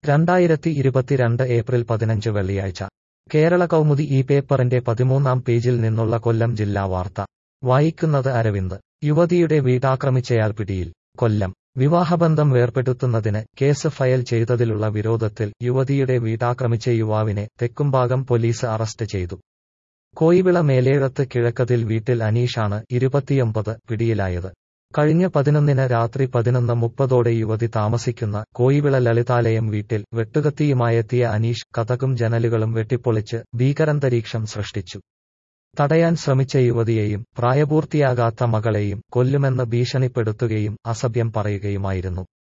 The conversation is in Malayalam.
രണ്ടായിരത്തി ഇരുപത്തിരണ്ട് ഏപ്രിൽ പതിനഞ്ച് വെള്ളിയാഴ്ച കേരള കൗമുദി ഈ പേപ്പറിന്റെ പതിമൂന്നാം പേജിൽ നിന്നുള്ള കൊല്ലം ജില്ലാ വാർത്ത വായിക്കുന്നത് അരവിന്ദ് യുവതിയുടെ വീടാക്രമിച്ചയാൾ പിടിയിൽ കൊല്ലം വിവാഹബന്ധം വേർപെടുത്തുന്നതിന് കേസ് ഫയൽ ചെയ്തതിലുള്ള വിരോധത്തിൽ യുവതിയുടെ വീടാക്രമിച്ച യുവാവിനെ തെക്കുംഭാഗം പോലീസ് അറസ്റ്റ് ചെയ്തു കോയിവിള മേലേഴത്ത് കിഴക്കതിൽ വീട്ടിൽ അനീഷാണ് ഇരുപത്തിയൊമ്പത് പിടിയിലായത് കഴിഞ്ഞ പതിനൊന്നിന് രാത്രി പതിനൊന്ന് മുപ്പതോടെ യുവതി താമസിക്കുന്ന കോയിവിള ലളിതാലയം വീട്ടിൽ വെട്ടുകത്തിയുമായെത്തിയ അനീഷ് കഥകും ജനലുകളും വെട്ടിപ്പൊളിച്ച് ഭീകരന്തരീക്ഷം സൃഷ്ടിച്ചു തടയാൻ ശ്രമിച്ച യുവതിയെയും പ്രായപൂർത്തിയാകാത്ത മകളെയും കൊല്ലുമെന്ന് ഭീഷണിപ്പെടുത്തുകയും അസഭ്യം പറയുകയുമായിരുന്നു